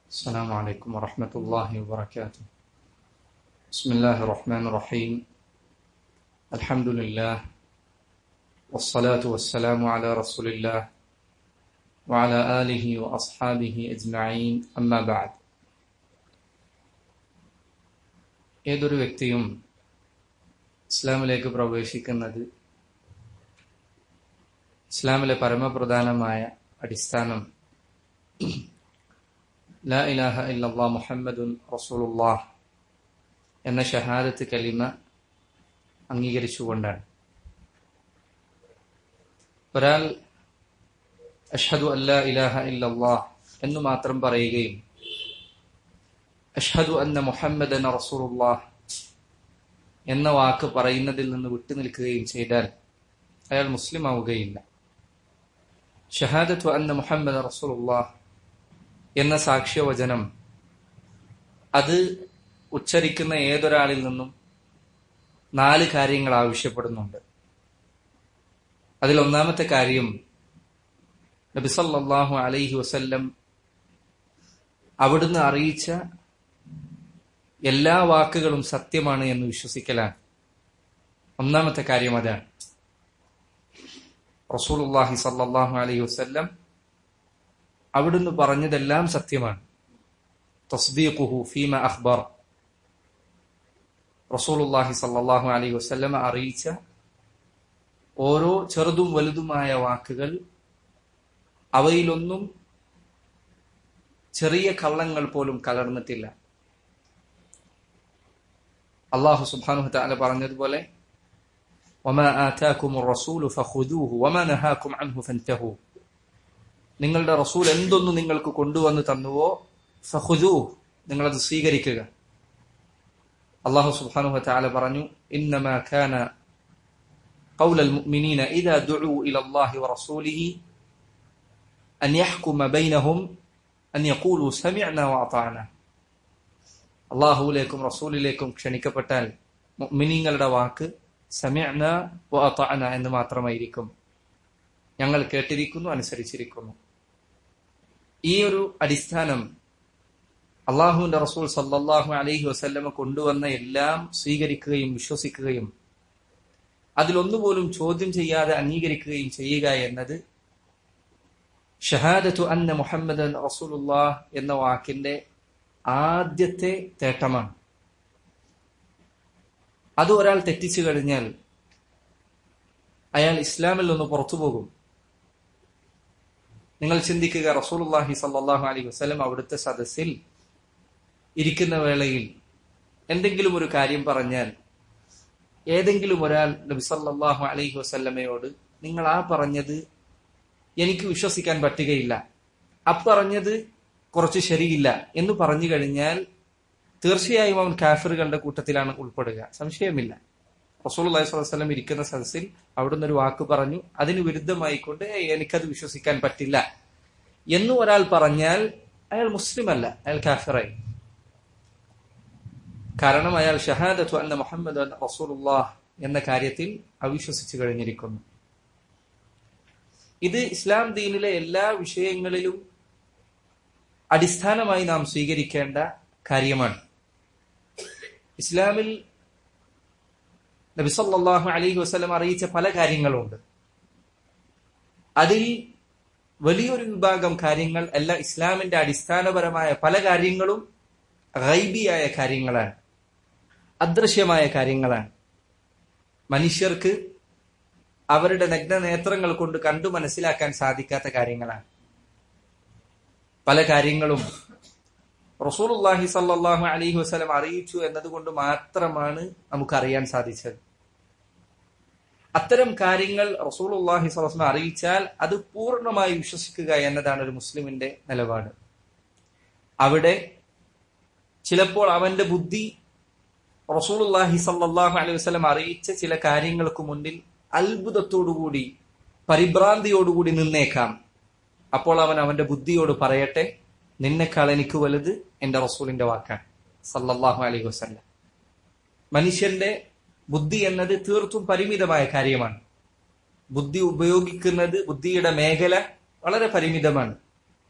السلام عليكم ورحمة الله وبركاته بسم الله الرحمن الرحيم الحمد لله والصلاة والسلام على رسول الله وعلى آله وأصحابه أجمعين أما بعد ഏതൊരു വ്യക്തിയും ഇസ്ലാമിലേക്ക് പ്രവേശിക്കുന്നത് ഇസ്ലാമിലെ പരമപ്രധാനമായ അടിസ്ഥാനം ലാ ഇലാഹ ഇല്ലല്ലാ മുഹമ്മദുൻ റസൂലുള്ളാഹ് എന്ന ഷഹാദത്ത് കലിമ അംഗീകരിച്ചുകൊണ്ടാണ് ഒരാൾ അഷ്ഹദു അല്ലാ ഇലാഹ ഇല്ലല്ലാഹ് എന്ന് മാത്രം പറയുകയും അഷ്ഹദു അന്ന മുഹമ്മദൻ റസൂലുള്ളാഹ് എന്ന വാക്ക് പറയുന്നതിൽ നിന്ന് വിട്ടുനിൽക്കുകയും ചെയ്താൽ അയാൾ മുസ്ലിം ആവുകയില്ല ഷഹാദത്തു അന്ന മുഹമ്മദ് റസൂലുള്ളാഹ് എന്ന സാക്ഷ്യവചനം അത് ഉച്ചരിക്കുന്ന ഏതൊരാളിൽ നിന്നും നാല് കാര്യങ്ങൾ ആവശ്യപ്പെടുന്നുണ്ട് അതിൽ ഒന്നാമത്തെ കാര്യം നബിസല്ലാഹു അലൈഹി വസല്ലം അവിടുന്ന് അറിയിച്ച എല്ലാ വാക്കുകളും സത്യമാണ് എന്ന് വിശ്വസിക്കലാണ് ഒന്നാമത്തെ കാര്യം അതാണ് റസൂലുള്ളാഹി സല്ലല്ലാഹു അലൈഹി വസല്ലം അവിടുന്ന് പറഞ്ഞതെല്ലാം സത്യമാണ് തസ്ദീഖുഹു ഫീമ അഖ്ബർ റസൂലുള്ളാഹി സല്ലല്ലാഹു അലൈഹി വസല്ലം അറിയിച്ച ഓരോ ചെറുതും വലുതുമായ വാക്കുകൾ അവയിലൊന്നും ചെറിയ കള്ളങ്ങൾ പോലും കലർന്നിട്ടില്ല അള്ളാഹു സുബ്ഹാനഹു തആല പറഞ്ഞതുപോലെ വമാ ആതാകുമുർ റസൂലു ഫഖുദൂഹു വമാ നഹാകും അൻഹു ഫൻതഹു നിങ്ങളുടെ റസൂൽ എന്തൊന്ന് നിങ്ങൾക്ക് കൊണ്ടുവന്ന് തന്നുവോ ഫഖുദൂ നിങ്ങളത് സ്വീകരിക്കുക അള്ളാഹു സുബ്ഹാനഹു വതആല പറഞ്ഞു ഇന്നമാ കാന قول المؤمنين إذا دعوا إلى الله ورسوله أن يحكم بينهم أن يقولوا سمعنا وأطعنا അള്ളാഹുവിലേക്കും റസൂലിലേക്കും ക്ഷണിക്കപ്പെട്ടാൽ മുഅ്മിനീങ്ങളുടെ വാക്ക് സമയന വഅതഅന എന്ന് മാത്രമായിരിക്കും ഞങ്ങൾ കേട്ടിരിക്കുന്നു അനുസരിച്ചിരിക്കുന്നു ഈ ഒരു അടിസ്ഥാനം അള്ളാഹുവിന്റെ റസൂൽ സല്ലല്ലാഹു അലൈഹി വസല്ലമ കൊണ്ടുവന്ന എല്ലാം സ്വീകരിക്കുകയും വിശ്വസിക്കുകയും അതിലൊന്നുപോലും ചോദ്യം ചെയ്യാതെ അംഗീകരിക്കുകയും ചെയ്യുക എന്നത് ഷഹാദത്തു അന്ന മുഹമ്മദ് റസൂലുല്ലാഹ് എന്ന വാക്കിന്റെ ആദ്യത്തെ തേട്ടമാണ് അത് ഒരാൾ തെറ്റിച്ചു കഴിഞ്ഞാൽ അയാൾ ഇസ്ലാമിൽ നിന്ന് പുറത്തു പോകും നിങ്ങൾ ചിന്തിക്കുക റസൂലുള്ളാഹി സല്ലല്ലാഹു അലൈഹി വസല്ലം അവിടുത്തെ സദസ്സിൽ ഇരിക്കുന്ന വേളയിൽ എന്തെങ്കിലും ഒരു കാര്യം പറഞ്ഞാൽ ഏതെങ്കിലും ഒരാൾ നബി സല്ലല്ലാഹു അലൈഹി വസല്ലമയോട് നിങ്ങൾ ആ പറഞ്ഞത് എനിക്ക് വിശ്വസിക്കാൻ പറ്റുകയില്ല അപ്പറഞ്ഞത് കുറച്ച് ശരിയില്ല എന്ന് പറഞ്ഞു കഴിഞ്ഞാൽ തീർച്ചയായും അവൻ കാഫിറുകളുടെ കൂട്ടത്തിലാണ് ഉൾപ്പെടുക സംശയമില്ല റസൂൽ അള്ളഹി സ്വലം ഇരിക്കുന്ന സദസ്സിൽ അവിടുന്ന് ഒരു വാക്ക് പറഞ്ഞു അതിന് വിരുദ്ധമായിക്കൊണ്ട് എനിക്കത് വിശ്വസിക്കാൻ പറ്റില്ല എന്ന് ഒരാൾ പറഞ്ഞാൽ അയാൾ മുസ്ലിം അല്ല അയാൾ കാഫിറായി കാരണം അയാൾ ഷഹാദത്തു അന്ന മുഹമ്മദ് റസൂലുള്ളാഹ് എന്ന കാര്യത്തിൽ അവിശ്വസിച്ചു കഴിഞ്ഞിരിക്കുന്നു ഇത് ഇസ്ലാം ദീനിലെ എല്ലാ വിഷയങ്ങളിലും അടിസ്ഥാനമായി നാം സ്വീകരിക്കേണ്ട കാര്യമാണ് ഇസ്ലാമിൽ നബിസല്ലാഹു അലൈഹി വസ്ലം അറിയിച്ച പല കാര്യങ്ങളുണ്ട് അതിൽ വലിയൊരു വിഭാഗം കാര്യങ്ങൾ അല്ല ഇസ്ലാമിന്റെ അടിസ്ഥാനപരമായ പല കാര്യങ്ങളും ഗൈബിയായ കാര്യങ്ങളാണ് അദൃശ്യമായ കാര്യങ്ങളാണ് മനുഷ്യർക്ക് അവരുടെ നഗ്ന നേത്രങ്ങൾ കൊണ്ട് കണ്ടു മനസ്സിലാക്കാൻ സാധിക്കാത്ത കാര്യങ്ങളാണ് പല കാര്യങ്ങളും റസൂലുള്ളാഹി സല്ലല്ലാഹു അലൈഹി വസല്ലം അറിയിച്ചു എന്നതുകൊണ്ട് മാത്രമാണ് നമുക്ക് അറിയാൻ സാധിച്ചത് അത്തരം കാര്യങ്ങൾ റസൂലുള്ളാഹി സ്വലം അറിയിച്ചാൽ അത് പൂർണ്ണമായി വിശ്വസിക്കുക എന്നതാണ് ഒരു മുസ്ലിമിന്റെ നിലപാട് അവിടെ ചിലപ്പോൾ അവന്റെ ബുദ്ധി റസൂലുള്ളാഹി സല്ലല്ലാഹു അലൈഹി വസല്ലം അറിയിച്ച ചില കാര്യങ്ങൾക്ക് മുന്നിൽ അത്ഭുതത്തോടുകൂടി പരിഭ്രാന്തിയോടുകൂടി നിന്നേക്കാം അപ്പോൾ അവൻ അവന്റെ ബുദ്ധിയോട് പറയട്ടെ നിന്നെക്കാൾ എനിക്ക് വലുത് എന്റെ റസൂലിന്റെ വാക്കാണ് സല്ലല്ലാഹു അലൈഹി വസല്ലം മനുഷ്യന്റെ ബുദ്ധി എന്നത് തീർത്തും പരിമിതമായ കാര്യമാണ് ബുദ്ധി ഉപയോഗിക്കുന്നത് ബുദ്ധിയുടെ മേഖല വളരെ പരിമിതമാണ്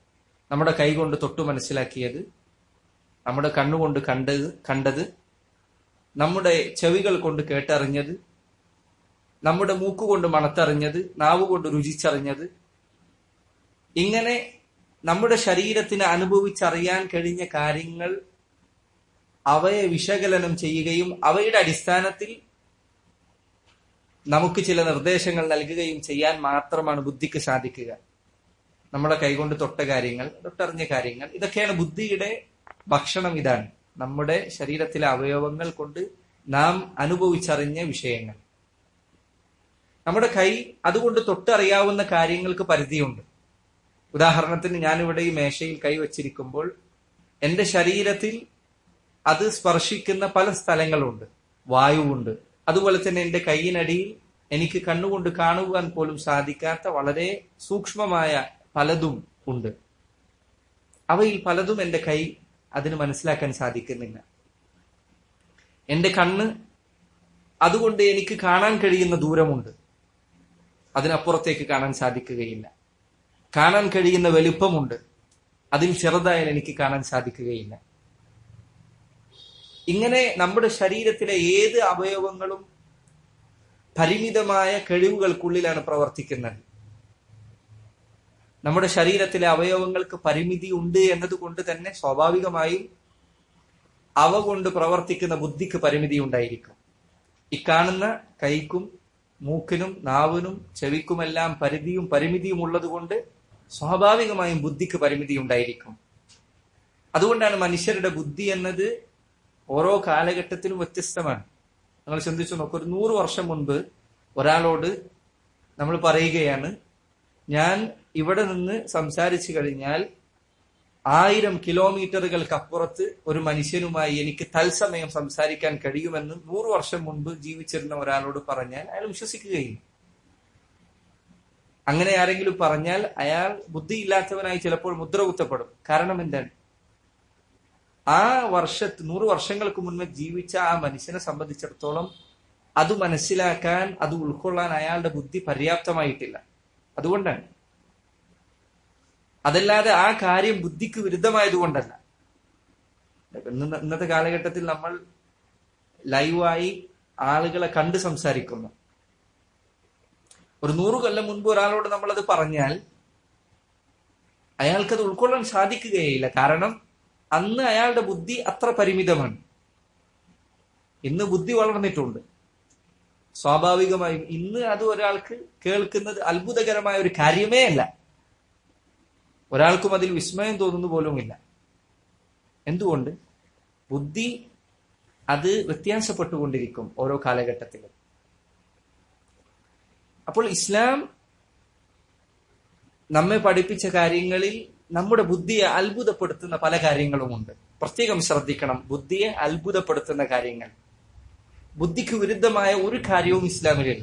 നമ്മുടെ കൈ കൊണ്ട് തൊട്ടു മനസ്സിലാക്കിയത് നമ്മുടെ കണ്ണുകൊണ്ട് കണ്ടത് കണ്ടത് നമ്മുടെ ചെവികൾ കൊണ്ട് കേട്ടറിഞ്ഞത് നമ്മുടെ മൂക്കുകൊണ്ട് മണത്തറിഞ്ഞത് നാവ് കൊണ്ട് രുചിച്ചറിഞ്ഞത് ഇങ്ങനെ നമ്മുടെ ശരീരത്തിന് അനുഭവിച്ചറിയാൻ കഴിഞ്ഞ കാര്യങ്ങൾ അവയെ വിശകലനം ചെയ്യുകയും അവയുടെ അടിസ്ഥാനത്തിൽ നമുക്ക് ചില നിർദ്ദേശങ്ങൾ നൽകുകയും ചെയ്യാൻ മാത്രമാണ് ബുദ്ധിക്ക് സാധിക്കുക നമ്മളെ കൈകൊണ്ട് തൊട്ട കാര്യങ്ങൾ തൊട്ടറിഞ്ഞ കാര്യങ്ങൾ ഇതൊക്കെയാണ് ബുദ്ധിയുടെ ഭക്ഷണം ഇതാണ് നമ്മുടെ ശരീരത്തിലെ അവയവങ്ങൾ കൊണ്ട് നാം അനുഭവിച്ചറിഞ്ഞ വിഷയങ്ങൾ നമ്മുടെ കൈ അതുകൊണ്ട് തൊട്ടറിയാവുന്ന കാര്യങ്ങൾക്ക് പരിധിയുണ്ട് ഉദാഹരണത്തിന് ഞാനിവിടെ ഈ മേശയിൽ കൈ വച്ചിരിക്കുമ്പോൾ എന്റെ ശരീരത്തിൽ അത് സ്പർശിക്കുന്ന പല സ്ഥലങ്ങളുണ്ട് വായുവുണ്ട് അതുപോലെ തന്നെ എന്റെ കൈയിനടിയിൽ എനിക്ക് കണ്ണുകൊണ്ട് കാണുവാൻ പോലും സാധിക്കാത്ത വളരെ സൂക്ഷ്മമായ പലതും ഉണ്ട് അവയിൽ പലതും എന്റെ കൈ അതിന് മനസ്സിലാക്കാൻ സാധിക്കുന്നില്ല എന്റെ കണ്ണ് അതുകൊണ്ട് എനിക്ക് കാണാൻ കഴിയുന്ന ദൂരമുണ്ട് അതിനപ്പുറത്തേക്ക് കാണാൻ സാധിക്കുകയില്ല കാണാൻ കഴിയുന്ന വലുപ്പമുണ്ട് അതിൽ ചെറുതായാൽ എനിക്ക് കാണാൻ സാധിക്കുകയില്ല ഇങ്ങനെ നമ്മുടെ ശരീരത്തിലെ ഏത് അവയവങ്ങളും പരിമിതമായ കഴിവുകൾക്കുള്ളിലാണ് പ്രവർത്തിക്കുന്നത് നമ്മുടെ ശരീരത്തിലെ അവയവങ്ങൾക്ക് പരിമിതി ഉണ്ട് എന്നതുകൊണ്ട് തന്നെ സ്വാഭാവികമായും അവ കൊണ്ട് പ്രവർത്തിക്കുന്ന ബുദ്ധിക്ക് പരിമിതി ഉണ്ടായിരിക്കും ഇക്കാണുന്ന കൈക്കും മൂക്കിനും നാവിനും ചെവിക്കുമെല്ലാം പരിധിയും പരിമിതിയും ഉള്ളതുകൊണ്ട് സ്വാഭാവികമായും ബുദ്ധിക്ക് പരിമിതി ഉണ്ടായിരിക്കും അതുകൊണ്ടാണ് മനുഷ്യരുടെ ബുദ്ധി എന്നത് ഓരോ കാലഘട്ടത്തിലും വ്യത്യസ്തമാണ് നിങ്ങൾ ചിന്തിച്ചു നോക്കൂ ഒരു നൂറ് വർഷം മുൻപ് ഒരാളോട് നമ്മൾ പറയുകയാണ് ഞാൻ ഇവിടെ നിന്ന് സംസാരിച്ചു കഴിഞ്ഞാൽ ആയിരം കിലോമീറ്ററുകൾക്കപ്പുറത്ത് ഒരു മനുഷ്യനുമായി എനിക്ക് തത്സമയം സംസാരിക്കാൻ കഴിയുമെന്ന് നൂറ് വർഷം മുൻപ് ജീവിച്ചിരുന്ന ഒരാളോട് പറഞ്ഞാൽ അയാൾ വിശ്വസിക്കുകയില്ല അങ്ങനെ ആരെങ്കിലും പറഞ്ഞാൽ അയാൾ ബുദ്ധിയില്ലാത്തവനായി ചിലപ്പോൾ മുദ്ര കുത്തപ്പെടും കാരണം എന്താണ് ആ വർഷത്ത് നൂറ് വർഷങ്ങൾക്ക് മുൻപ് ജീവിച്ച ആ മനുഷ്യനെ സംബന്ധിച്ചിടത്തോളം അത് മനസ്സിലാക്കാൻ അത് ഉൾക്കൊള്ളാൻ അയാളുടെ ബുദ്ധി പര്യാപ്തമായിട്ടില്ല അതുകൊണ്ടാണ് അതല്ലാതെ ആ കാര്യം ബുദ്ധിക്ക് വിരുദ്ധമായതുകൊണ്ടല്ല ഇന്ന് ഇന്നത്തെ കാലഘട്ടത്തിൽ നമ്മൾ ലൈവായി ആളുകളെ കണ്ട് സംസാരിക്കുന്നു ഒരു നൂറു കൊല്ലം മുൻപ് ഒരാളോട് നമ്മളത് പറഞ്ഞാൽ അയാൾക്കത് ഉൾക്കൊള്ളാൻ സാധിക്കുകയില്ല കാരണം അന്ന് അയാളുടെ ബുദ്ധി അത്ര പരിമിതമാണ് ഇന്ന് ബുദ്ധി വളർന്നിട്ടുണ്ട് സ്വാഭാവികമായും ഇന്ന് അത് ഒരാൾക്ക് കേൾക്കുന്നത് അത്ഭുതകരമായ ഒരു കാര്യമേ അല്ല ഒരാൾക്കും അതിൽ വിസ്മയം തോന്നുന്നു പോലുമില്ല എന്തുകൊണ്ട് ബുദ്ധി അത് വ്യത്യാസപ്പെട്ടുകൊണ്ടിരിക്കും ഓരോ കാലഘട്ടത്തിലും അപ്പോൾ ഇസ്ലാം നമ്മെ പഠിപ്പിച്ച കാര്യങ്ങളിൽ നമ്മുടെ ബുദ്ധിയെ അത്ഭുതപ്പെടുത്തുന്ന പല കാര്യങ്ങളുമുണ്ട് പ്രത്യേകം ശ്രദ്ധിക്കണം ബുദ്ധിയെ അത്ഭുതപ്പെടുത്തുന്ന കാര്യങ്ങൾ ബുദ്ധിക്ക് വിരുദ്ധമായ ഒരു കാര്യവും ഇസ്ലാമിലില്ല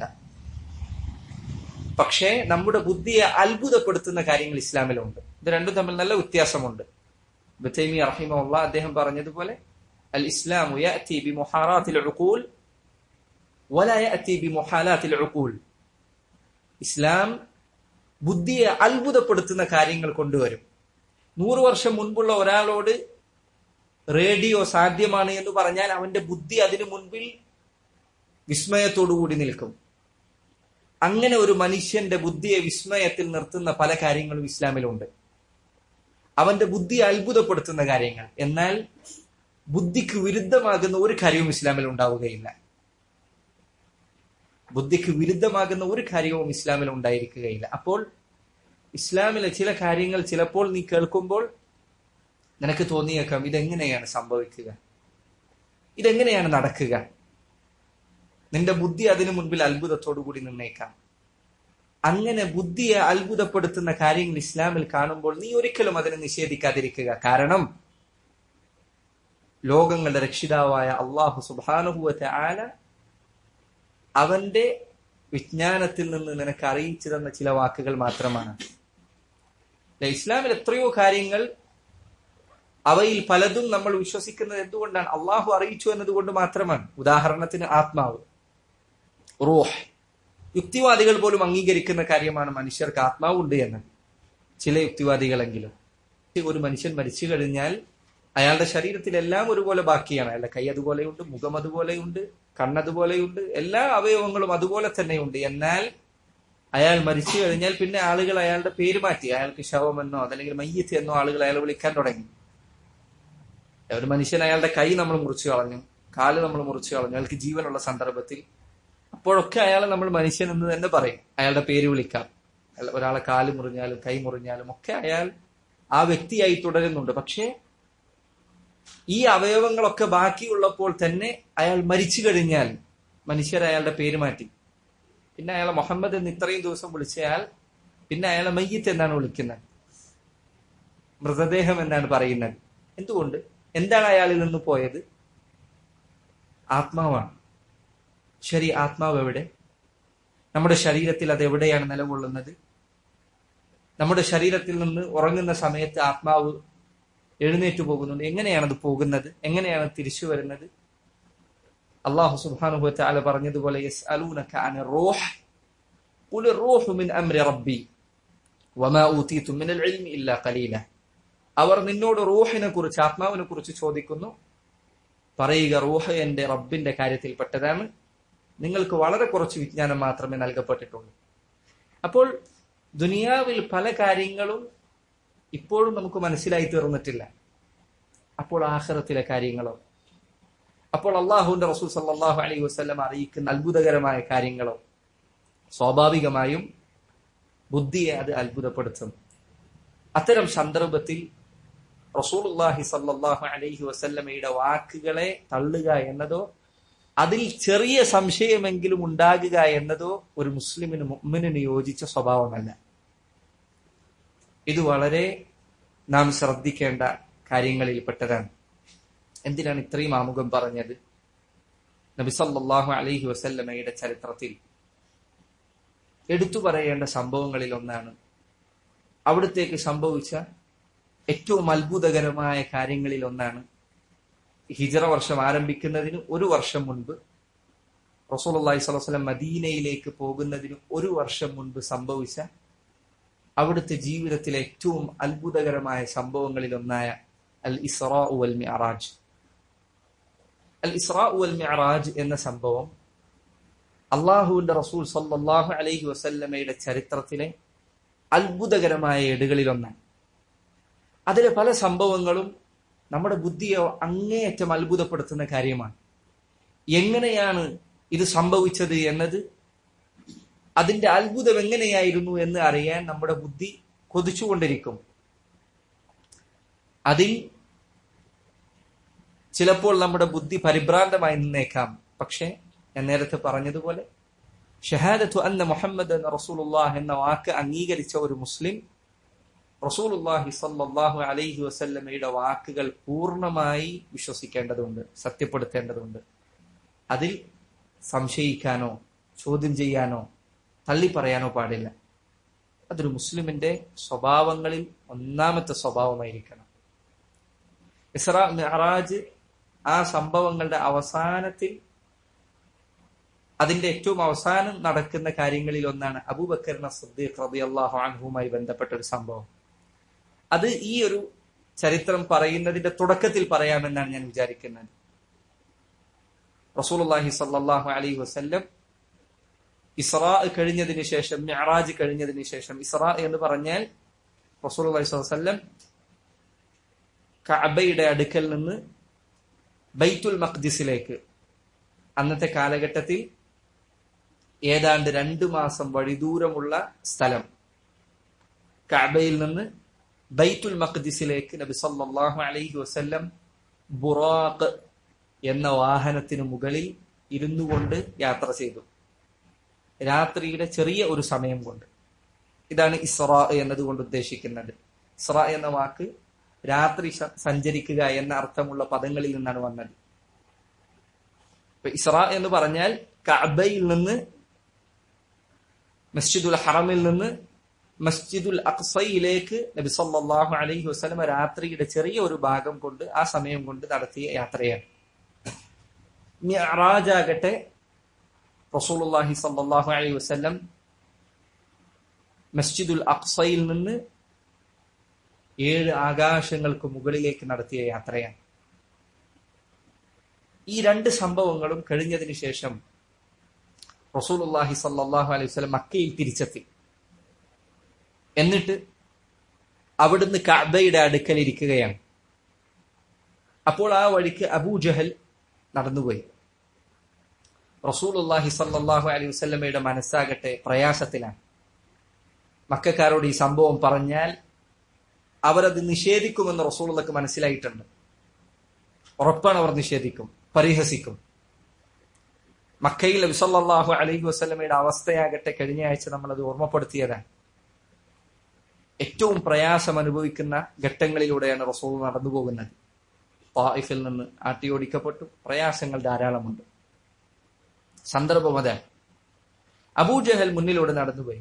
പക്ഷേ നമ്മുടെ ബുദ്ധിയെ അത്ഭുതപ്പെടുത്തുന്ന കാര്യങ്ങൾ ഇസ്ലാമിലുണ്ട് ഇത് രണ്ടും തമ്മിൽ നല്ല വ്യത്യാസമുണ്ട് ബത്തൈമി റഹിമുള്ള അദ്ദേഹം പറഞ്ഞതുപോലെ അൽ ഇസ്ലാമു യഅതി ബിമുഹാറാത്തിൽ ഉഖൂൽ വല യഅതി ബിമുഹാലാത്തിൽ ഉഖൂൽ ഇസ്ലാം ബുദ്ധിയെ അത്ഭുതപ്പെടുത്തുന്ന കാര്യങ്ങൾ കൊണ്ടുവരും നൂറ് വർഷം മുൻപുള്ള ഒരാളോട് റേഡിയോ സാധ്യമാണ് എന്ന് പറഞ്ഞാൽ അവന്റെ ബുദ്ധി അതിനു മുൻപിൽ വിസ്മയത്തോടുകൂടി നിൽക്കും അങ്ങനെ ഒരു മനുഷ്യന്റെ ബുദ്ധിയെ വിസ്മയത്തിൽ നിർത്തുന്ന പല കാര്യങ്ങളും ഇസ്ലാമിലുണ്ട് അവന്റെ ബുദ്ധിയെ അത്ഭുതപ്പെടുത്തുന്ന കാര്യങ്ങൾ എന്നാൽ ബുദ്ധിക്ക് വിരുദ്ധമാകുന്ന ഒരു കാര്യവും ഇസ്ലാമിൽ ഉണ്ടാവുകയില്ല ബുദ്ധിക്ക് വിരുദ്ധമാകുന്ന ഒരു കാര്യവും ഇസ്ലാമിൽ ഉണ്ടായിരിക്കുകയില്ല അപ്പോൾ ഇസ്ലാമിലെ ചില കാര്യങ്ങൾ ചിലപ്പോൾ നീ കേൾക്കുമ്പോൾ നിനക്ക് തോന്നിയേക്കാം ഇതെങ്ങനെയാണ് സംഭവിക്കുക ഇതെങ്ങനെയാണ് നടക്കുക നിന്റെ ബുദ്ധി അതിനു മുൻപിൽ അത്ഭുതത്തോടു കൂടി നിന്നേക്കാം അങ്ങനെ ബുദ്ധിയെ അത്ഭുതപ്പെടുത്തുന്ന കാര്യങ്ങൾ ഇസ്ലാമിൽ കാണുമ്പോൾ നീ ഒരിക്കലും അതിനെ നിഷേധിക്കാതിരിക്കുക കാരണം ലോകങ്ങളുടെ രക്ഷിതാവായ അള്ളാഹു സുബാനുഭൂവത്തെ ആല അവന്റെ വിജ്ഞാനത്തിൽ നിന്ന് നിനക്ക് അറിയിച്ചു തന്ന ചില വാക്കുകൾ മാത്രമാണ് ഇസ്ലാമിൽ എത്രയോ കാര്യങ്ങൾ അവയിൽ പലതും നമ്മൾ വിശ്വസിക്കുന്നത് എന്തുകൊണ്ടാണ് അള്ളാഹു അറിയിച്ചു എന്നതുകൊണ്ട് മാത്രമാണ് ഉദാഹരണത്തിന് ആത്മാവ് റൂഹ് യുക്തിവാദികൾ പോലും അംഗീകരിക്കുന്ന കാര്യമാണ് മനുഷ്യർക്ക് ആത്മാവുണ്ട് എന്ന് ചില യുക്തിവാദികളെങ്കിലും ഒരു മനുഷ്യൻ മരിച്ചു കഴിഞ്ഞാൽ അയാളുടെ ശരീരത്തിലെല്ലാം ഒരുപോലെ ബാക്കിയാണ് അയാളുടെ കൈ അതുപോലെയുണ്ട് മുഖം അതുപോലെയുണ്ട് കണ്ണതുപോലെയുണ്ട് എല്ലാ അവയവങ്ങളും അതുപോലെ തന്നെയുണ്ട് എന്നാൽ അയാൾ മരിച്ചു കഴിഞ്ഞാൽ പിന്നെ ആളുകൾ അയാളുടെ പേര് മാറ്റി അയാൾക്ക് ശവമെന്നോ അതല്ലെങ്കിൽ മയ്യത്ത് എന്നോ ആളുകൾ അയാളെ വിളിക്കാൻ തുടങ്ങി ഒരു മനുഷ്യൻ അയാളുടെ കൈ നമ്മൾ മുറിച്ചു കളഞ്ഞു കാല് നമ്മൾ മുറിച്ചു കളഞ്ഞു അയാൾക്ക് ജീവനുള്ള സന്ദർഭത്തിൽ അപ്പോഴൊക്കെ അയാളെ നമ്മൾ മനുഷ്യൻ എന്ന് തന്നെ പറയും അയാളുടെ പേര് വിളിക്കാം അയാൾ- ഒരാളെ കാല് മുറിഞ്ഞാലും കൈ മുറിഞ്ഞാലും ഒക്കെ അയാൾ ആ വ്യക്തിയായി തുടരുന്നുണ്ട് പക്ഷേ ഈ അവയവങ്ങളൊക്കെ ബാക്കിയുള്ളപ്പോൾ തന്നെ അയാൾ മരിച്ചു കഴിഞ്ഞാൽ മനുഷ്യർ അയാളുടെ പേര് മാറ്റി പിന്നെ അയാളെ മുഹമ്മദ് എന്ന് ഇത്രയും ദിവസം വിളിച്ചയാൾ പിന്നെ അയാളെ മയ്യത്ത് എന്നാണ് വിളിക്കുന്നത് മൃതദേഹം എന്നാണ് പറയുന്നത് എന്തുകൊണ്ട് എന്താണ് അയാളിൽ നിന്ന് പോയത് ആത്മാവാണ് ശരി ആത്മാവ് എവിടെ നമ്മുടെ ശരീരത്തിൽ അത് എവിടെയാണ് നിലകൊള്ളുന്നത് നമ്മുടെ ശരീരത്തിൽ നിന്ന് ഉറങ്ങുന്ന സമയത്ത് ആത്മാവ് എഴുന്നേറ്റ് പോകുന്നുണ്ട് എങ്ങനെയാണ് അത് പോകുന്നത് എങ്ങനെയാണ് തിരിച്ചു വരുന്നത് അള്ളാഹു സുബ്ഹാനഹു തആല പറഞ്ഞതുപോലെ യസ്അലൂനക അനി റൂഹ് ഖുൽ റൂഹു മിൻ അംരി റബ്ബി വമാ ഊതീതും മിനൽ ഇൽമി ഇല്ലാ ഖലീല അവർ നിന്നോട് റൂഹിനെ കുറിച്ച് ആത്മാവിനെ കുറിച്ച് ചോദിക്കുന്നു പറയുക റൂഹ് എന്റെ റബ്ബിന്റെ കാര്യത്തിൽപ്പെട്ടതാണ് നിങ്ങൾക്ക് വളരെ കുറച്ച് വിജ്ഞാനം മാത്രമേ നൽകപ്പെട്ടിട്ടുള്ളൂ അപ്പോൾ ദുനിയാവിൽ പല കാര്യങ്ങളും ഇപ്പോഴും നമുക്ക് മനസ്സിലായി തീർന്നിട്ടില്ല അപ്പോൾ ആഖിറത്തിലെ കാര്യങ്ങളോ അപ്പോൾ അള്ളാഹുവിന്റെ റസൂൽ സല്ലല്ലാഹു അലൈഹി വസല്ലം അറിയിക്കുന്ന അത്ഭുതകരമായ കാര്യങ്ങളോ സ്വാഭാവികമായും ബുദ്ധിയെ അത് അത്ഭുതപ്പെടുത്തും അത്തരം സന്ദർഭത്തിൽ റസൂലുള്ളാഹി സല്ലല്ലാഹു അലൈഹി വസല്ലമയുടെ വാക്കുകളെ തള്ളുക എന്നതോ അതിൽ ചെറിയ സംശയമെങ്കിലും ഉണ്ടാകുക എന്നതോ ഒരു മുസ്ലിമിന് മുഅ്മിനിന് യോജിച്ച സ്വഭാവമല്ല ഇത് വളരെ നാം ശ്രദ്ധിക്കേണ്ട കാര്യങ്ങളിൽപ്പെട്ടതാണ് എന്തിനാണ് ഇത്രയും ആമുഖം പറഞ്ഞത് നബി സല്ലല്ലാഹു അലൈഹി വസല്ലമയുടെ ചരിത്രത്തിൽ എടുത്തു പറയേണ്ട സംഭവങ്ങളിൽ ഒന്നാണ് അവിടത്തേക്ക് സംഭവിച്ച ഏറ്റവും അത്ഭുതകരമായ കാര്യങ്ങളിൽ ഒന്നാണ് ഹിജറ വർഷം ആരംഭിക്കുന്നതിന് ഒരു വർഷം മുൻപ് റസൂലുള്ളാഹി സ്വല്ലല്ലാഹു അലൈഹി വസല്ലം മദീനയിലേക്ക് പോകുന്നതിന് ഒരു വർഷം മുൻപ് സംഭവിച്ച അവിടുത്തെ ജീവിതത്തിലെ ഏറ്റവും അത്ഭുതകരമായ സംഭവങ്ങളിൽ ഒന്നായ അൽ ഇസ്രാ വൽ മിഅറാജ് അൽ ഇസ്രാ വൽ മിഅറാജ് എന്ന സംഭവം അള്ളാഹുവിന്റെ റസൂൽ സല്ലല്ലാഹു അലൈഹി വസല്ലമയുടെ ചരിത്രത്തിലെ അത്ഭുതകരമായ ഏടുകളിൽ ഒന്നാണ് അതിലെ പല സംഭവങ്ങളും നമ്മുടെ ബുദ്ധിയെ അങ്ങേയറ്റം അത്ഭുതപ്പെടുത്തുന്ന കാര്യമാണ് എങ്ങനെയാണ് ഇത് സംഭവിച്ചത് എന്നത് അതിന്റെ അത്ഭുതം എങ്ങനെയായിരുന്നു എന്ന് അറിയാൻ നമ്മുടെ ബുദ്ധി കൊതിച്ചുകൊണ്ടിരിക്കും അതിൽ ചിലപ്പോൾ നമ്മുടെ ബുദ്ധി പരിഭ്രാന്തമായി നിന്നേക്കാം പക്ഷെ ഞാൻ നേരത്തെ പറഞ്ഞതുപോലെ ഷഹാദത്തു അന്ന മുഹമ്മദ് എന്ന റസൂലുള്ളാഹ് എന്ന വാക്ക് അംഗീകരിച്ച ഒരു മുസ്ലിം റസൂലുള്ളാഹി സല്ലല്ലാഹു അലൈഹി വസല്ലമയുടെ വാക്കുകൾ പൂർണ്ണമായി വിശ്വസിക്കേണ്ടതുണ്ട് സത്യപ്പെടുത്തേണ്ടതുണ്ട് അതിൽ സംശയിക്കാനോ ചോദ്യം ചെയ്യാനോ തള്ളി പറയാനോ പാടില്ല അതൊരു മുസ്ലിമിന്റെ സ്വഭാവങ്ങളിൽ ഒന്നാമത്തെ സ്വഭാവമായിരിക്കണം ഇസ്രാ മെഹറാജ് ആ സംഭവങ്ങളുടെ അവസാനത്തിൽ അതിന്റെ ഏറ്റവും അവസാനം നടക്കുന്ന കാര്യങ്ങളിൽ ഒന്നാണ് അബൂബക്കറിന സദ്ദീഖ് റളിയല്ലാഹു അൻഹുമായി ബന്ധപ്പെട്ട ഒരു സംഭവം അത് ഈ ഒരു ചരിത്രം പറയുന്നതിന്റെ തുടക്കത്തിൽ പറയാമെന്നാണ് ഞാൻ വിചാരിക്കുന്നത് റസൂലുള്ളാഹി സല്ലല്ലാഹു അലൈഹി വസല്ലം ഇസ്രാ കഴിഞ്ഞതിന് ശേഷം മിഅറാജ് കഴിഞ്ഞതിന് ശേഷം ഇസ്രാ എന്ന് പറഞ്ഞാൽ റസൂലുള്ളാഹി സ്വല്ലല്ലാഹു അലൈഹി വസല്ലം കഅബയുടെ അടുക്കൽ നിന്ന് ബൈത്തുൽ മഖ്ദിസിലേക്ക് അന്നത്തെ കാലഘട്ടത്തിൽ ഏതാണ്ട് രണ്ടു മാസം വഴിദൂരമുള്ള സ്ഥലം കഅബയിൽ നിന്ന് ബൈത്തുൽ മഖ്ദിസിലേക്ക് നബി സല്ലല്ലാഹു അലൈഹി വസല്ലം ബുറാഖ് എന്ന വാഹനത്തിന് മുകളിൽ ഇരുന്നു കൊണ്ട് യാത്ര ചെയ്തു രാത്രിയുടെ ചെറിയ ഒരു സമയം കൊണ്ട് ഇതാണ് ഇസ്രാ എന്നതുകൊണ്ട് ഉദ്ദേശിക്കുന്നത് ഇസ്രാ എന്ന വാക്ക് രാത്രി സ- സഞ്ചരിക്കുക എന്ന അർത്ഥമുള്ള പദങ്ങളിൽ നിന്നാണ് വന്നത് ഇപ്പൊ ഇസ്രാ എന്ന് പറഞ്ഞാൽ കഅബയിൽ നിന്ന് മസ്ജിദുൽ ഹറമിൽ നിന്ന് മസ്ജിദുൽ അക്സയിലേക്ക് നബി സല്ലല്ലാഹു അലൈഹി വസല്ലമ രാത്രിയുടെ ചെറിയ ഒരു ഭാഗം കൊണ്ട് ആ സമയം കൊണ്ട് നടത്തിയ യാത്രയാണ് മിഅറാജ് ആകട്ടെ റസൂലുള്ളാഹി സല്ലല്ലാഹു അലൈഹി വസല്ലം മസ്ജിദുൽ അക്സയിൽ നിന്ന് ഏഴ് ആകാശങ്ങൾക്ക് മുകളിലേക്ക് നടത്തിയ യാത്രയാണ് ഈ രണ്ട് സംഭവങ്ങളും കഴിഞ്ഞതിന് ശേഷം റസൂലുള്ളാഹി സല്ലല്ലാഹു അലൈഹി വസല്ലം മക്കയിൽ തിരിച്ചെത്തി എന്നിട്ട് അവിടുന്ന് കഅബയുടെ അടുക്കൽ ഇരിക്കുകയാണ് അപ്പോൾ ആ വഴിക്ക് അബൂജഹൽ നടന്നുപോയി റസൂലുള്ളാഹി സല്ലല്ലാഹു അലൈഹി വസല്ലമയുടെ മനസ്സാകട്ടെ പ്രയാസത്തിലാണ് മക്കാരോട് ഈ സംഭവം പറഞ്ഞാൽ അവരത് നിഷേധിക്കുമെന്ന് റസൂലുള്ളക്ക് മനസ്സിലായിട്ടുണ്ട് ഉറപ്പാണ് അവർ നിഷേധിക്കും പരിഹസിക്കും മക്കയിൽ നബിസല്ലാഹു അലൈഹി വസ്ലമയുടെ അവസ്ഥയാകട്ടെ കഴിഞ്ഞ ആഴ്ച നമ്മളത് ഓർമ്മപ്പെടുത്തിയതാണ് ഏറ്റവും പ്രയാസം അനുഭവിക്കുന്ന ഘട്ടങ്ങളിലൂടെയാണ് റസൂൾ നടന്നു പോകുന്നത് തായിഫിൽ നിന്ന് ആട്ടിയോടിക്കപ്പെട്ടു പ്രയാസങ്ങൾ ധാരാളമുണ്ട് സന്ദർഭം അതാണ് അബൂജഹൽ മുന്നിലൂടെ നടന്നുപോയി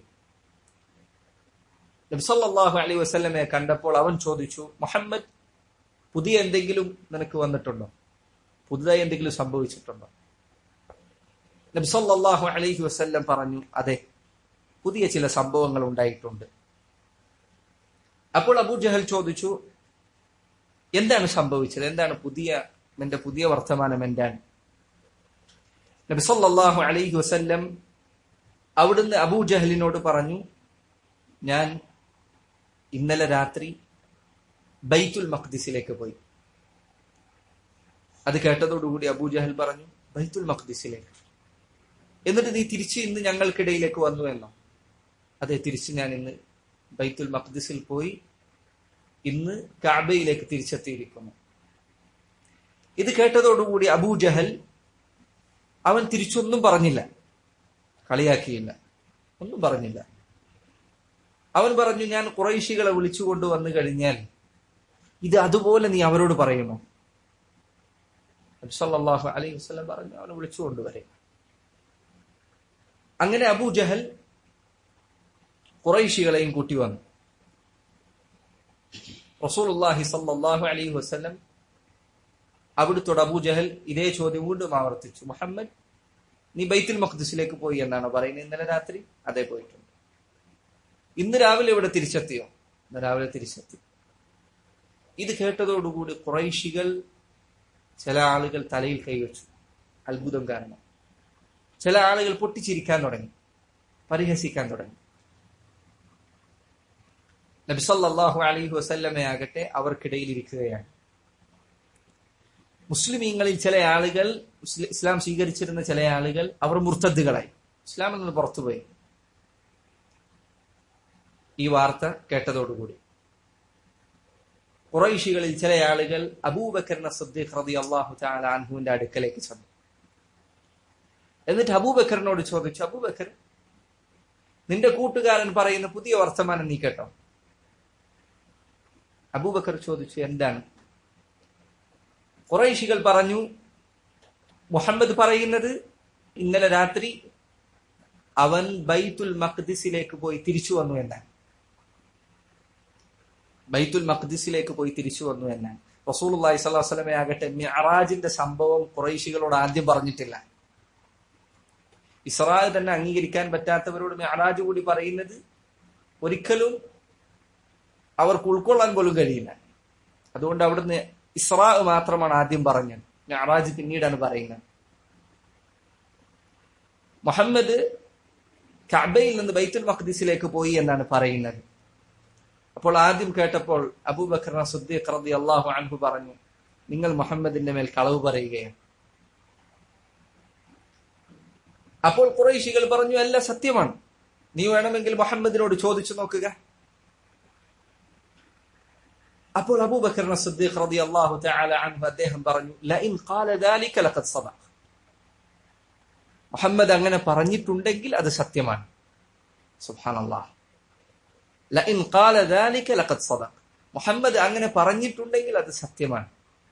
നബ്സല്ലാഹു അലൈഹി വസ്ലമെ കണ്ടപ്പോൾ അവൻ ചോദിച്ചു മുഹമ്മദ് പുതിയ എന്തെങ്കിലും നിനക്ക് വന്നിട്ടുണ്ടോ പുതുതായി എന്തെങ്കിലും സംഭവിച്ചിട്ടുണ്ടോ നബ്സല്ലാഹു അലൈഹി വസ്ല്ലം പറഞ്ഞു അതെ പുതിയ ചില സംഭവങ്ങൾ ഉണ്ടായിട്ടുണ്ട് അപ്പോൾ അബൂജഹൽ ചോദിച്ചു എന്താണ് സംഭവിച്ചത് എന്താണ് പുതിയ നിന്റെ പുതിയ വർത്തമാനം എന്താണ് നബിസല്ലാഹു അലൈഹി വസല്ലം അവിടുന്ന് അബൂജഹലിനോട് പറഞ്ഞു ഞാൻ ഇന്നലെ രാത്രി ബൈത്തുൽ മഖ്ദിസിലേക്ക് പോയി അത് കേട്ടതോടുകൂടി അബൂജഹൽ പറഞ്ഞു ബൈത്തുൽ മഖ്ദിസിലേക്ക് എന്നിട്ട് നീ തിരിച്ച് ഇന്ന് ഞങ്ങൾക്കിടയിലേക്ക് വന്നു എന്നോ അതെ തിരിച്ച് ഞാൻ ഇന്ന് ബൈത്തുൽ മഖ്ദിസിൽ പോയി ഇന്ന് കാബയിലേക്ക് തിരിച്ചെത്തിയിരിക്കുന്നു ഇത് കേട്ടതോടുകൂടി അബൂജഹൽ അവൻ തിരിച്ചൊന്നും പറഞ്ഞില്ല കളിയാക്കിയില്ല ഒന്നും പറഞ്ഞില്ല അവൻ പറഞ്ഞു ഞാൻ കുറൈശികളെ വിളിച്ചുകൊണ്ട് വന്നു കഴിഞ്ഞാൽ ഇത് അതുപോലെ നീ അവരോട് പറയുമോ സല്ലല്ലാഹു അലൈഹി വസല്ലം പറഞ്ഞു അവനെ വിളിച്ചുകൊണ്ടുവരെ അങ്ങനെ അബൂജഹൽ കുറൈശികളെയും കൂട്ടി വന്നു റസൂലുള്ളാഹി സല്ലല്ലാഹു അലൈഹി വസല്ലം അവിടുത്തോട് അബൂജഹൽ ഇതേ ചോദ്യം വീണ്ടും ആവർത്തിച്ചു മുഹമ്മദ് നീ ബൈത്തുൽ മഖ്ദിസിലേക്ക് പോയി എന്നാണ് പറയുന്നത് ഇന്നലെ രാത്രി അതേ പോയിട്ടുണ്ട് ഇന്ന് രാവിലെ ഇവിടെ തിരിച്ചെത്തിയോ ഇന്ന് രാവിലെ തിരിച്ചെത്തി ഇത് കേട്ടതോടുകൂടി കുറൈശികൾ ചില ആളുകൾ തലയിൽ കൈവച്ചു അത്ഭുതം കാരണം ചില ആളുകൾ പൊട്ടിച്ചിരിക്കാൻ തുടങ്ങി പരിഹസിക്കാൻ തുടങ്ങി നബിസല്ലാഹു അലൈഹി വസല്ലമയാകട്ടെ അവർക്കിടയിൽ ഇരിക്കുകയാണ് മുസ്ലിമീങ്ങളിൽ ചില ആളുകൾ ഇസ്ലാം സ്വീകരിച്ചിരുന്ന ചില ആളുകൾ അവർ മുർത്തദ്ദുകളായി ഇസ്ലാമിൽ നിന്ന് പുറത്തുപോയി ഈ വാർത്ത കേട്ടതോടുകൂടി കുറൈശികളിൽ ചില ആളുകൾ അബൂബക്കറിന സദ്ദീഖ് റതി അള്ളാഹു താല അൻഹുവിന്റെ അടുക്കലേക്ക് ചെന്നു എന്നിട്ട് അബൂബക്കറിനോട് ചോദിച്ചു അബൂബക്കർ നിന്റെ കൂട്ടുകാരൻ പറയുന്ന പുതിയ വർത്തമാനം നീ കേട്ടോ അബൂബക്കർ ചോദിച്ചു എന്താണ് കുറൈശികൾ പറഞ്ഞു മുഹമ്മദ് പറയുന്നത് ഇന്നലെ രാത്രി അവൻ ബൈത്തുൽ മഖ്ദിസിലേക്ക് പോയി തിരിച്ചു വന്നു എന്നാണ് ബൈത്തുൽ മഖ്ദിസിലേക്ക് പോയി തിരിച്ചു വന്നു എന്നാണ് റസൂൽ അള്ളാഹി സ്വലാഹു വസ്ലമെ ആകട്ടെ മിഅറാജിന്റെ സംഭവം കുറൈശികളോട് ആദ്യം പറഞ്ഞിട്ടില്ല ഇസ്രായേൽ തന്നെ അംഗീകരിക്കാൻ പറ്റാത്തവരോട് മിഅറാജ് കൂടി പറയുന്നത് ഒരിക്കലും അവർക്ക് ഉൾക്കൊള്ളാൻ പോലും കഴിയില്ല അതുകൊണ്ട് അവിടുന്ന് ഇസ്രാ മാത്രമാണ് ആദ്യം പറഞ്ഞത് മിഅറാജ് പിന്നീടാണ് പറയുന്നത് മുഹമ്മദ് കഅബയിൽ നിന്ന് ബൈത്തുൽ മഖ്ദിസിലേക്ക് പോയി എന്നാണ് പറയുന്നത് അപ്പോൾ ആദ്യം കേട്ടപ്പോൾ അബൂബക്കർ സുദ്ദീഖ് റതി അള്ളാഹു അൻഹു പറഞ്ഞു നിങ്ങൾ മുഹമ്മദിന്റെ മേൽ കളവ് പറയുകയാണ് അപ്പോൾ കുറേശികൾ പറഞ്ഞു അല്ല സത്യമാണ് നീ വേണമെങ്കിൽ മുഹമ്മദിനോട് ചോദിച്ചു നോക്കുക അപ്പോൾ അബൂബക്കർ സുദ്ദീഖ് റതി അള്ളാഹു തആല അൻഹു അദ്ദേഹം പറഞ്ഞു ലഇൻ ഖാല ദാലിക ലഖദ് സദഖ മുഹമ്മദ് അങ്ങനെ പറഞ്ഞിട്ടുണ്ടെങ്കിൽ അത് സത്യമാണ് സുബ്ഹാനല്ലാഹ് ലഇൻ ഖാല ദാലിക ലഖദ് സദഖ മുഹമ്മദ് അങ്ങനെ പറഞ്ഞിട്ടുണ്ടെങ്കിൽ അത് സത്യമാണ്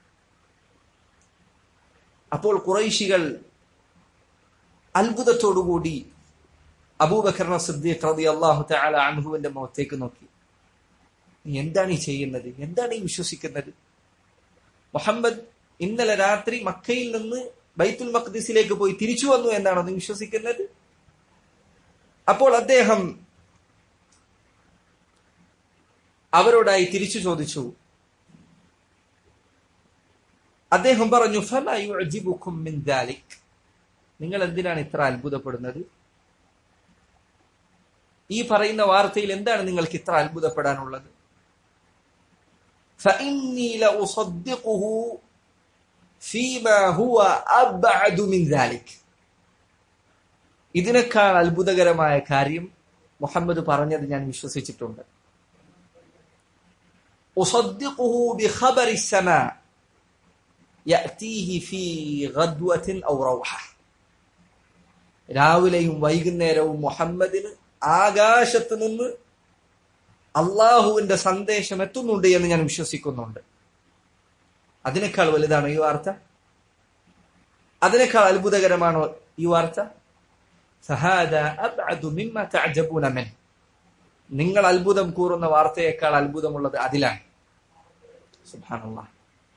അപ്പോൾ കുറൈശികൾ അത്ഭുതത്തോടുകൂടി അബൂബക്കർ സിദ്ദീഖ് റതി അള്ളാഹു തആല അൻഹുവിന്റെ മുഖത്തേക്ക് നോക്കി നീ എന്താണ് ഈ ചെയ്യുന്നത് എന്താണ് ഈ വിശ്വസിക്കുന്നത് മുഹമ്മദ് ഇന്നലെ രാത്രി മക്കയിൽ നിന്ന് ബൈത്തുൽ മഖ്ദിസിലേക്ക് പോയി തിരിച്ചു വന്നു എന്നാണോ നീ വിശ്വസിക്കുന്നത് അപ്പോൾ അദ്ദേഹം അവരോടായി തിരിച്ചു ചോദിച്ചു അദ്ദേഹം പറഞ്ഞു "ഫമാ യുഅ്ജിബുക്കും മിൻ ദാലിക് നിങ്ങൾ എന്തിനാണ് ഇത്ര അത്ഭുതപ്പെടുന്നത് ഈ പറയുന്ന വാർത്തയിൽ എന്താണ് നിങ്ങൾക്ക് ഇത്ര അത്ഭുതപ്പെടാനുള്ളത് فإني لأصدقه فيما هو أبعد من ذلك ഇതിനേക്കാൾ അത്ഭുതകരമായ കാര്യം മുഹമ്മദ് പറഞ്ഞത് ഞാൻ വിശ്വസിച്ചിട്ടുണ്ട് أصدقه بخبر السماء يأتيه في غدوة أو روحة രാവിലെയും വൈകുന്നേരവും മുഹമ്മദിന് ആകാശത്ത് നിന്ന് അള്ളാഹുവിന്റെ സന്ദേശം എത്തുന്നുണ്ട് എന്ന് ഞാൻ വിശ്വസിക്കുന്നുണ്ട് അതിനേക്കാൾ വലുതാണോ ഈ വാർത്ത അതിനേക്കാൾ അത്ഭുതകരമാണോ ഈ വാർത്ത ഫഹാദ അബ്അദു മിമ്മ തഅജബൂന മിൻ നിങ്ങൾ അത്ഭുതം കൂറുന്ന വാർത്തയേക്കാൾ അത്ഭുതമുള്ളത് അതിലാണ് സുബ്ഹാനല്ലാഹ്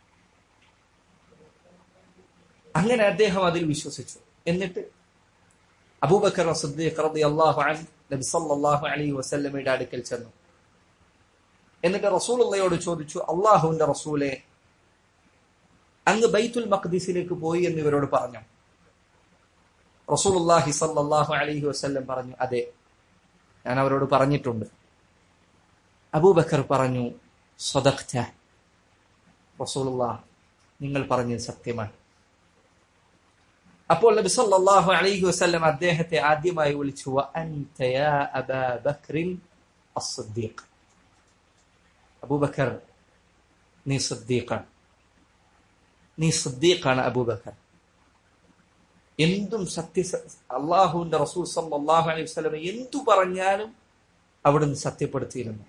അങ്ങനെ അദ്ദേഹം അതിൽ വിശ്വസിച്ചു എന്നിട്ട് അബൂബക്കർ സിദ്ദീഖ് റളിയല്ലാഹു അൻഹു നബി സല്ലല്ലാഹു അലൈഹി വസല്ലമയുടെ അടുക്കൽ ചെന്നു എന്നിട്ട് റസൂലുള്ളയോട് ചോദിച്ചു അള്ളാഹുവിന്റെ റസൂലെ അങ്ങ് ബൈത്തുൽ മഖ്ദിസിലേക്ക് പോയി എന്ന് ഇവരോട് പറഞ്ഞു റസൂലുള്ളാഹി സല്ലല്ലാഹു അലൈഹി വസല്ലം പറഞ്ഞു അതെ ഞാൻ അവരോട് പറഞ്ഞിട്ടുണ്ട് അബൂബക്കർ പറഞ്ഞു സ്വദഖ്ത റസൂലുള്ളാഹ് നിങ്ങൾ പറഞ്ഞത് സത്യമാണ് അപ്പോൾ നബി സല്ലല്ലാഹു അലൈഹി വസല്ലം അദ്ദേഹത്തെ ആദ്യമായി വിളിച്ചു വ അൻത യാ അബാ ബക്രിൻ അസ്സദ്ദീഖ് അബൂബക്കർ നീ സിദ്ദീഖാണ് നീ സിദ്ദീഖാണ് അബൂബക്കർ എന്തും സത്യ അള്ളാഹുവിന്റെ റസൂൽ സല്ലല്ലാഹു അലൈഹി വസല്ലം എന്തു പറഞ്ഞാലും അവിടുന്ന് സത്യപ്പെടുത്തിയിരുന്നു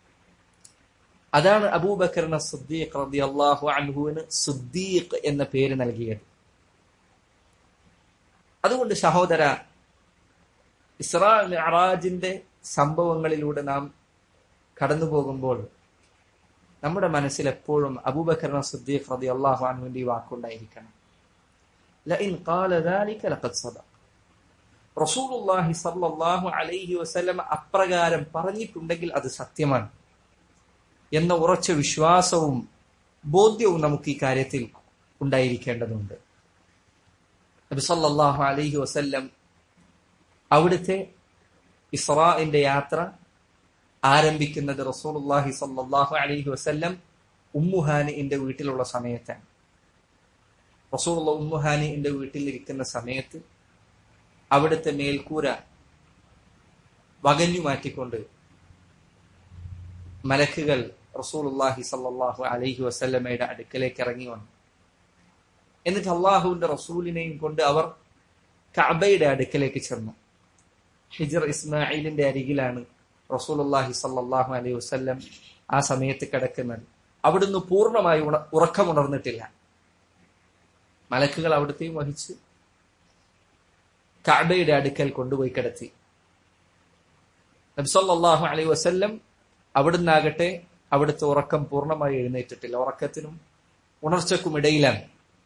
അതാണ് അബൂബക്കറിന് സിദ്ദീഖ് റളിയല്ലാഹു അൻഹുവിന് സിദ്ദീഖ് എന്ന പേര് നൽകിയത് അതുകൊണ്ട് സഹോദര ഇസ്രാ മിഅറാജിന്റെ സംഭവങ്ങളിലൂടെ നാം കടന്നു പോകുമ്പോൾ നമ്മുടെ മനസ്സിൽ എപ്പോഴും അബൂബക്കർ സിദ്ദീഖ് റതി അള്ളാഹു അൻഹുവിന്റെ ഈ വാക്കുണ്ടായിരിക്കണം ലഇൻ ഖാല ذلك لقد صدق റസൂലുള്ളാഹി സ്വല്ലല്ലാഹു അലൈഹി വസല്ലം അപ്രകാരം പറഞ്ഞിട്ടുണ്ടെങ്കിൽ അത് സത്യമാണ് എന്ന ഉറച്ച വിശ്വാസവും ബോധ്യവും നമുക്ക് ഈ കാര്യത്തിൽ ഉണ്ടായിരിക്കേണ്ടതുണ്ട് നബി സല്ലല്ലാഹു അലൈഹി വസല്ലം അവിടുത്തെ ഇസ്രാഇന്റെ യാത്ര ആരംഭിക്കുന്നത് റസൂലുള്ളാഹി സല്ലല്ലാഹു അലൈഹി വസല്ലം ഉമ്മുഹാനിന്റെ വീട്ടിലുള്ള സമയത്താണ് റസൂലുള്ള ഉമ്മുഹാനിന്റെ വീട്ടിൽ ഇരിക്കുന്ന സമയത്ത് അവിടുത്തെ മേൽക്കൂര വകഞ്ഞു മാറ്റിക്കൊണ്ട് മലക്കുകൾ റസൂലുള്ളാഹി സല്ലല്ലാഹു അലൈഹി വസല്ലമയുടെ അടുക്കലേക്ക് ഇറങ്ങി വന്നു എന്നിട്ട് അള്ളാഹുവിന്റെ റസൂലിനെയും കൊണ്ട് അവർ കഅബയുടെ അടുക്കലേക്ക് ചെന്നു ഹിജർ ഇസ്മായിലിന്റെ അരികിലാണ് റസൂലുള്ളാഹി സല്ലല്ലാഹു അലൈഹി വസല്ലം ആ സമയത്ത് കിടക്കുന്നത് അവിടുന്ന് പൂർണ്ണമായി ഉണ ഉറക്കമുണർന്നിട്ടില്ല മലക്കുകൾ അവിടുത്തെയും വഹിച്ച് കഅബയുടെ അടുക്കൽ കൊണ്ടുപോയി കിടത്തി നബ്സല്ലാഹു അലൈഹി വസല്ലം അവിടുന്നാകട്ടെ അവിടുത്തെ ഉറക്കം പൂർണ്ണമായി എഴുന്നേറ്റിട്ടില്ല ഉറക്കത്തിനും ഉണർച്ചക്കും ഇടയിലാണ്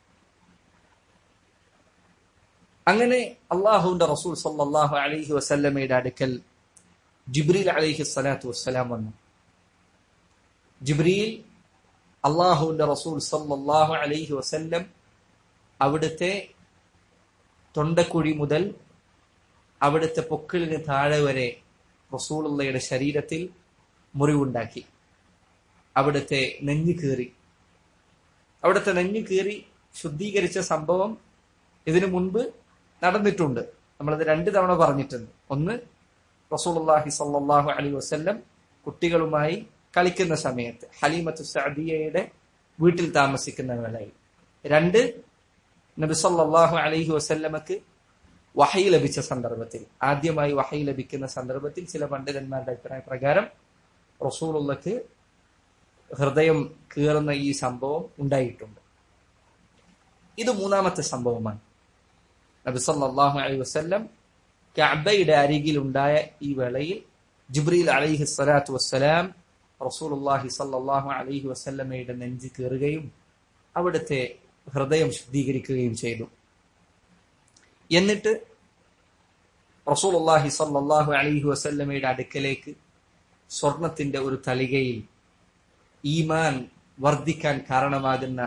അങ്ങനെ അള്ളാഹുവിന്റെ റസൂൽ സല്ലല്ലാഹു അലൈഹി വസല്ലമയുടെ അടുക്കൽ ജിബ്രീൽ അലൈഹി സ്വലാത്തു വസ്സലാം വന്നു ജിബ്രീൽ അള്ളാഹുവിന്റെ റസൂൽ സല്ലല്ലാഹു അലൈഹി വസല്ലം അവിടുത്തെ തൊണ്ടക്കുഴി മുതൽ അവിടുത്തെ പൊക്കിളിന് താഴെ വരെ റസൂലുള്ളയുടെ ശരീരത്തിൽ മുറിവുണ്ടാക്കി അവിടുത്തെ നെഞ്ഞു കീറി അവിടുത്തെ നെഞ്ഞു കീറി ശുദ്ധീകരിച്ച സംഭവം ഇതിനു മുൻപ് നടന്നിട്ടുണ്ട് നമ്മളത് രണ്ട് തവണ പറഞ്ഞിട്ടുണ്ട് ഒന്ന് റസൂലുള്ളാഹി സല്ലല്ലാഹു അലൈഹി വസല്ലം കുട്ടികളുമായി കളിക്കുന്ന സമയത്ത് ഹലീമത്തു സഅദിയയുടെ വീട്ടിൽ താമസിക്കുന്ന വേളയിൽ രണ്ട് നബി സല്ലല്ലാഹു അലൈഹി വസല്ലമക്ക് വഹയി ലഭിച്ച സന്ദർഭത്തിൽ ആദ്യമായി വഹയി ലഭിക്കുന്ന സന്ദർഭത്തിൽ ചില പണ്ഡിതന്മാരുടെ അഭിപ്രായ പ്രകാരം റസൂലുള്ളക്ക് ഹൃദയം കീറുന്ന ഈ സംഭവം ഉണ്ടായിട്ടുണ്ട് ഇത് മൂന്നാമത്തെ സംഭവമാണ് നബി സല്ലല്ലാഹു അലൈഹി വസല്ലം കഅബയുടെ അരികിൽ ഉണ്ടായ ഈ വേളയിൽ ജിബ്രീൽ അലൈഹി സ്വലാത്തു വസ്സലാം റസൂലുള്ളാഹി സല്ലല്ലാഹു അലൈഹി വസല്ലമയുടെ നെഞ്ച് കീറുകയും അവിടുത്തെ ഹൃദയം ശുദ്ധീകരിക്കുകയും ചെയ്തു എന്നിട്ട് റസൂലുള്ളാഹി സല്ലല്ലാഹു അലൈഹി വസല്ലമയുടെ അടുക്കലേക്ക് സ്വർണത്തിന്റെ ഒരു തലികയിൽ ഈമാൻ വർദ്ധിക്കാൻ കാരണമാകുന്ന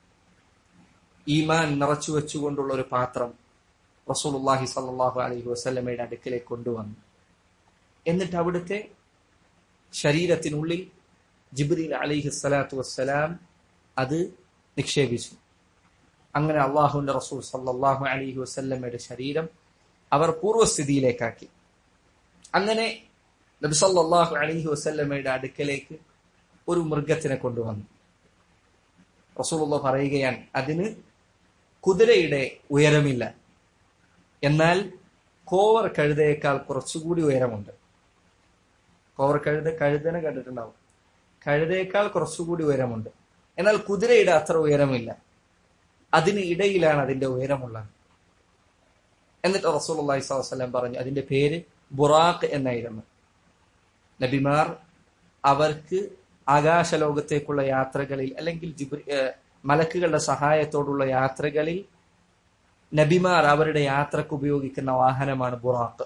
ഈമാൻ നിറച്ചു വെച്ചുകൊണ്ടുള്ള ഒരു പാത്രം റസൂലുള്ളാഹി സല്ലല്ലാഹു അലൈഹി വസല്ലമയുടെ അടുക്കലേക്ക് കൊണ്ടുവന്നു എന്നിട്ട് അവിടുത്തെ ശരീരത്തിനുള്ളിൽ ജിബ്രീൽ അലൈഹി സ്വലാത്തു വസ്സലാം അത് നിക്ഷേപിച്ചു അങ്ങനെ അള്ളാഹുവിന്റെ റസൂൽ സല്ലല്ലാഹു അലൈഹി വസല്ലമയുടെ ശരീരം അവർ പൂർവ്വസ്ഥിതിയിലേക്കാക്കി അങ്ങനെ നബി സല്ലല്ലാഹു അലൈഹി വസല്ലമയുടെ അടുക്കലേക്ക് ഒരു മൃഗത്തിനെ കൊണ്ടുവന്നു റസൂലുള്ള പറയുകയാണ് അതിന് കുതിരയുടെ ഉയരമില്ല എന്നാൽ കോവർ കഴുതയേക്കാൾ കുറച്ചുകൂടി ഉയരമുണ്ട് കോവർ കഴുത കഴുതനെ കണ്ടിട്ടുണ്ടാവും കഴുതയേക്കാൾ കുറച്ചുകൂടി ഉയരമുണ്ട് എന്നാൽ കുതിരയുടെ അത്ര ഉയരമില്ല അതിന് ഇടയിലാണ് അതിന്റെ ഉയരമുള്ളത് എന്നിട്ട് റസൂൽ അള്ളഹി സ്വലം പറഞ്ഞു അതിന്റെ പേര് ബുറാഖ് എന്നായിരുന്നു നബിമാർ അവർക്ക് ആകാശലോകത്തേക്കുള്ള യാത്രകളിൽ അല്ലെങ്കിൽ ജിബ്രി മലക്കുകളുടെ സഹായത്തോടുള്ള യാത്രകളിൽ നബിമാർ അവരുടെ യാത്രക്ക് ഉപയോഗിക്കുന്ന വാഹനമാണ് ബുറാഖ്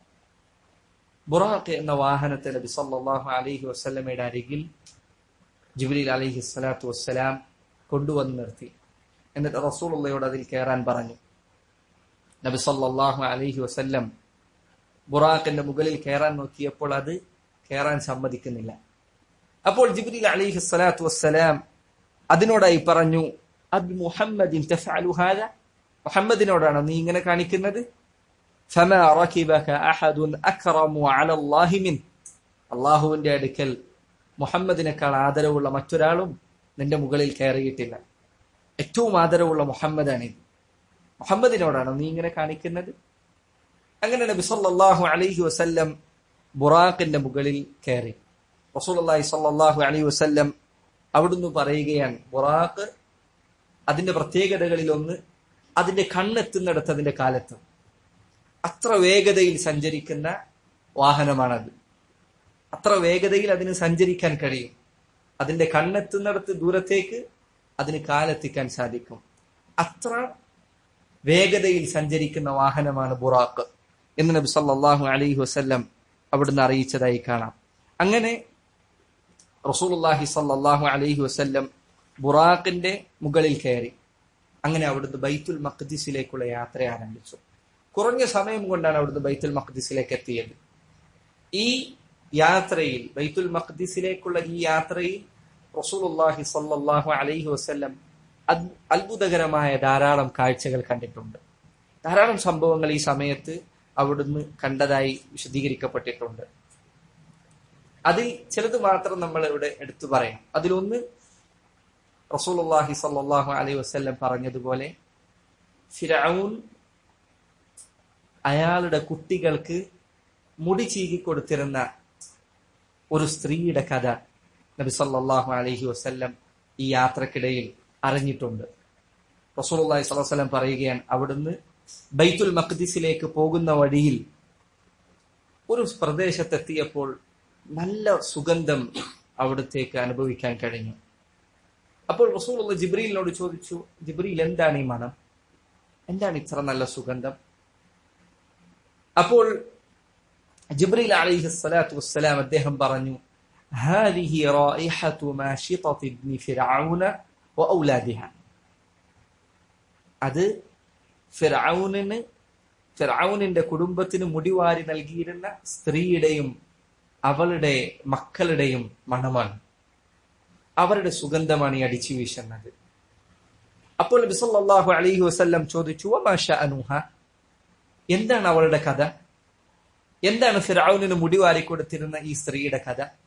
ബുറാഖ് എന്ന വാഹനത്തെ നബി സല്ലല്ലാഹു അലൈഹി വസല്ലമയുടെ അരികിൽ ജിബ്രീൽ അലൈഹി സ്വലാത്തു വസ്സലാം കൊണ്ടുവന്ന് നിർത്തി എന്നിട്ട് റസൂലുള്ളയോട് അതിൽ കയറാൻ പറഞ്ഞു നബി സല്ലല്ലാഹു അലൈഹി വസല്ലം ബുറാഖിന്റെ മുകളിൽ കയറാൻ നോക്കിയപ്പോൾ അത് കയറാൻ സമ്മതിക്കുന്നില്ല അപ്പോൾ ജിബ്രീൽ അലൈഹി സ്വലാത്തു വസ്സലാം അതിനോടായി പറഞ്ഞു അബ് മുഹമ്മദിൻ തഫഅലു ഹാദ മുഹമ്മദിനോടാണോ നീ ഇങ്ങനെ കാണിക്കുന്നത് ഫമാ റകിബക അഹദുൻ അക്റമു അലല്ലാഹി മിൻ അല്ലാഹുവിന്റെ അടുക്കൽ മുഹമ്മദിനേക്കാൾ ആദരവുള്ള മറ്റൊരാളും നിന്റെ മുകളിൽ കയറിയിട്ടില്ല ഏറ്റവും ആദരവുള്ള മുഹമ്മദാണ് മുഹമ്മദിനോടാണോ നീ ഇങ്ങനെ കാണിക്കുന്നത് അങ്ങനെ നബി സല്ലല്ലാഹു അലൈഹി വസല്ലം ബുറാഖിന്റെ മുകളിൽ കയറി റസൂലുള്ളാഹി സല്ലല്ലാഹു അലൈഹി വസല്ലം അവിടുന്ന് പറയുകയാണ് ബുറാഖ് അതിന്റെ പ്രത്യേകതകളിൽ ഒന്ന് അതിന്റെ കണ്ണെത്തുന്നിടത്ത് അതിന്റെ കാലെത്തും അത്ര വേഗതയിൽ സഞ്ചരിക്കുന്ന വാഹനമാണത് അത്ര വേഗതയിൽ അതിന് സഞ്ചരിക്കാൻ കഴിയും അതിന്റെ കണ്ണെത്തുന്നിടത്ത് ദൂരത്തേക്ക് അതിന് കാലെത്തിക്കാൻ സാധിക്കും അത്ര വേഗതയിൽ സഞ്ചരിക്കുന്ന വാഹനമാണ് ബുറാഖ് എന്ന് നബി സല്ലല്ലാഹു അലൈഹി വസല്ലം അവിടുന്ന് അറിയിച്ചതായി കാണാം അങ്ങനെ റസൂലുള്ളാഹി സല്ലല്ലാഹു അലൈഹി വസല്ലം ബുറാഖിന്റെ മുകളിൽ കയറി അങ്ങനെ അവിടുന്ന് ബൈത്തുൽ മഖ്ദിസിലേക്കുള്ള യാത്ര ആരംഭിച്ചു കുറഞ്ഞ സമയം കൊണ്ടാണ് അവിടുന്ന് ബൈത്തുൽ മഖ്ദിസിലേക്ക് എത്തിയത് ഈ യാത്രയിൽ ബൈത്തുൽ മഖ്ദിസിലേക്കുള്ള ഈ യാത്രയിൽ റസൂലുള്ളാഹി സല്ലല്ലാഹു അലൈഹി വസല്ലം അത്ഭുതകരമായ ധാരാളം കാഴ്ചകൾ കണ്ടിട്ടുണ്ട് ധാരാളം സംഭവങ്ങൾ ഈ സമയത്ത് അവിടുന്ന് കണ്ടതായി വിശദീകരിക്കപ്പെട്ടിട്ടുണ്ട് അതിൽ ചിലത് മാത്രം നമ്മൾ ഇവിടെ എടുത്തു പറയാം അതിലൊന്ന് റസൂലുള്ളാഹി സല്ലല്ലാഹു അലൈഹി വസല്ലം പറഞ്ഞതുപോലെ ഫിറഔൻ അയാളുടെ കുട്ടികൾക്ക് മുടി ചീകി കൊടുത്തിരുന്ന ഒരു സ്ത്രീയുടെ കഥ നബി സല്ലല്ലാഹു അലൈഹി വസല്ലം ഈ യാത്രക്കിടയിൽ അറിഞ്ഞിട്ടുണ്ട് റസൂലുള്ളാഹി സ്വല്ലല്ലാഹു അലൈഹി വസല്ലം പറയുകയാണ് അവിടുന്ന് ബൈത്തുൽ മഖ്ദിസിലേക്ക് പോകുന്ന വഴിയിൽ ഒരു പ്രദേശത്തെത്തിയപ്പോൾ നല്ല സുഗന്ധം അവിടത്തേക്ക് അനുഭവിക്കാൻ കഴിഞ്ഞു അപ്പോൾ റസൂലുള്ള ജിബ്രീലിനോട് ചോദിച്ചു ജിബ്രീൽ എന്താണ് ഈ മണം എന്താണ് ഇത്ര നല്ല സുഗന്ധം അപ്പോൾ ജിബ്രീൽ അലൈഹി സ്വലാത്തു വസ്സലാം അദ്ദേഹം പറഞ്ഞു هذه رائحة ماشطة ابن فرعون وأولادها അത് ഫിറൌനിന് ഫിറൌനിന്റെ കുടുംബത്തിന് മുടിവാരി നൽകിയിരുന്ന സ്ത്രീയുടെയും അവളുടെ മക്കളുടെയും മണമാണ് അവരുടെ സുഗന്ധമാണ് ഈ അടിച്ചു വീശുന്നത് അപ്പോൾ നബി സല്ലല്ലാഹു അലൈഹി വസല്ലം ചോദിച്ചു വമാഷ അനൂഹ എന്താണ് അവളുടെ കഥ എന്താണ് ഫിറൌനിന് മുടിവാരി കൊടുത്തിരുന്ന ഈ സ്ത്രീയുടെ കഥ